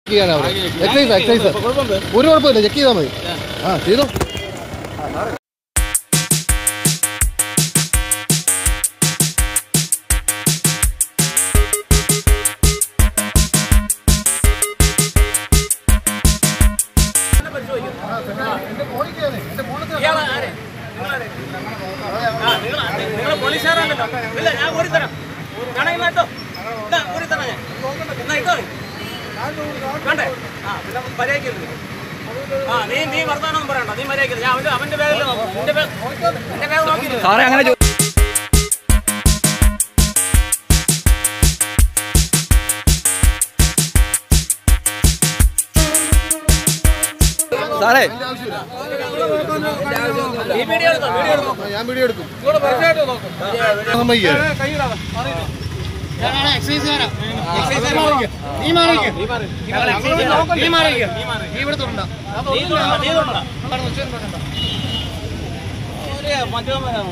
ചെയ്യാനാ excise excise ഒരു കുഴപ്പമില്ല ചെക്ക് ചെയ്താൽ മതി ആ ചെയ്തോ നിങ്ങൾ പോലീസുകാരാണല്ലോ ഇല്ല ഞാൻ കൂടി തരാം വേണമെങ്കിൽ ഇട്ടോ ഇതാ കൂടി തരാം ഞാൻ എന്നാ ഇട്ടോ വേണ്ടേ ആ പിന്നെ മര്യാദയ്ക്കരുത് ആ നീ നീ വർത്താനം പറയണ്ട നീ മര്യാദയ്ക്കരുത് ഞാൻ അവന്റെ അവന്റെ ബാഗിൽ നോക്കും നിന്റെ ബാഗ് നിന്റെ ബാഗ് നോക്കി സാറേ അങ്ങനെ സാറേ ഈ വീഡിയോ എടുത്തോ വീഡിയോ എടുത്തോ ഞാൻ വീഡിയോ എടുക്കും സമ്മതിക്കുക നീ തൊടണ്ട, നീ തൊടണ്ട. ഒരു മറ്റവൻ വരാണ്.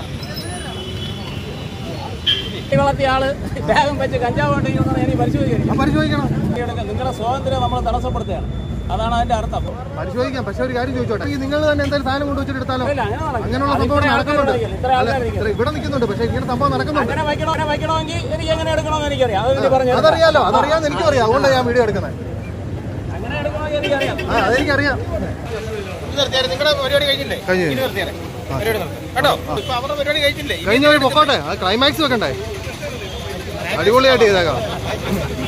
ഈ വളർത്തിയ ആള് ബാഗും വെച്ച് കഞ്ചാവ് ഉണ്ടെങ്കിൽ എനിക്ക് പരിശോധിക്കണം പരിശോധിക്കണം നിങ്ങളുടെ സ്വാതന്ത്ര്യം നമ്മൾ തടസ്സപ്പെടുത്തുകയാണ് അതാണ് അതിന്റെ അർത്ഥം പരിശോധിക്കാം പക്ഷെ ഒരു കാര്യം ചോദിച്ചോട്ടെ ഈ നിങ്ങൾ തന്നെ എന്തായാലും സാധനം കൊണ്ട് വെച്ചിട്ട് എടുത്താലോ ഇല്ല, അങ്ങനെ നടക്കില്ല. അങ്ങനെയുള്ള അത് സംഭവം ഇത്രയും നടക്കുന്നുണ്ട് ആൾക്കാര് ഇരിക്കുന്നു. ഇത്രയും അല്ല, ആൾക്കാര് ഇത്ര ഇവിടെ നിൽക്കുന്നുണ്ട് പക്ഷെ ഇങ്ങനെ സംഭവം നടക്കുന്നുണ്ട് അങ്ങനെ വയ്ക്കണോ അങ്ങനെ വയ്ക്കണമെങ്കിൽ എനിക്ക് എങ്ങനെ എടുക്കണമെന്ന് എനിക്കറിയാം അത് എനിക്ക് പറഞ്ഞു അതറിയാലോ അതറിയാന്ന് എനിക്കും അറിയാം അതുകൊണ്ടാണ് ഞാൻ വീഡിയോ എടുക്കുന്നത് അങ്ങനെ എടുക്കണമെങ്കിൽ എനിക്കറിയാം ആ അതെനിക്കറിയാം നിങ്ങളുടെ പരിപാടി കഴിഞ്ഞില്ലേ കഴിഞ്ഞു ഇനി നിർത്തിയാലേ പരിപാടി നിർത്തി കേട്ടോ ഇപ്പൊ അവരുടെ പരിപാടി കഴിഞ്ഞില്ലേ കഴിഞ്ഞ വഴി പൊക്കോട്ടെ അത് ക്ലൈമാക്സ് വെക്കണ്ടേ അടിപൊളിയായിട്ട് ചെയ്തേക്കാം